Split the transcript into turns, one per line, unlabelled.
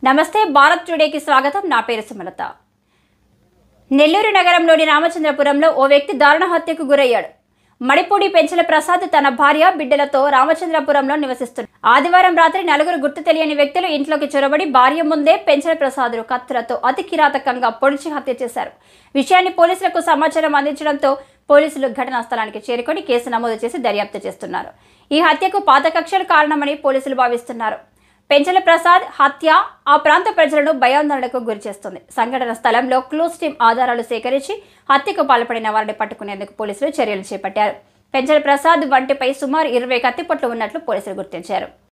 నమస్తే భారత్ టుడేకి స్వాగతం నా పేరు సుమలత నెల్లూరు నగరంలోని రామచంద్రపురంలో ఓ వ్యక్తి దారుణ హత్యకు గురయ్యాడు మడిపూడి పెంచల ప్రసాద్ తన భార్య బిడ్డలతో రామచంద్రపురంలో నివసిస్తున్నాడు ఆదివారం రాత్రి నలుగురు గుర్తు తెలియని వ్యక్తులు ఇంట్లోకి చొరబడి భార్య ముందే పెంచల ప్రసాద్ కత్తులతో అతి కిరాతకంగా పొడిచి హత్య చేశారు విషయాన్ని పోలీసులకు సమాచారం అందించడంతో పోలీసులు ఘటనా స్థలానికి చేరుకొని కేసు నమోదు చేసి దర్యాప్తు చేస్తున్నారు ఈ హత్యకు పాత కక్షలు కారణమని పోలీసులు భావిస్తున్నారు పెంచల ప్రసాద్ హత్య ఆ ప్రాంత ప్రజలను భయాందోళనకు గురిచేస్తుంది సంఘటన స్థలంలో క్లూస్ టీం ఆధారాలు సేకరించి హత్యకు పాల్పడిన వారిని పట్టుకునేందుకు పోలీసులు చర్యలు చేపట్టారు పెంచల ప్రసాద్ వంటిపై సుమారు ఇరవై కత్తిపొట్లు ఉన్నట్లు పోలీసులు గుర్తించారు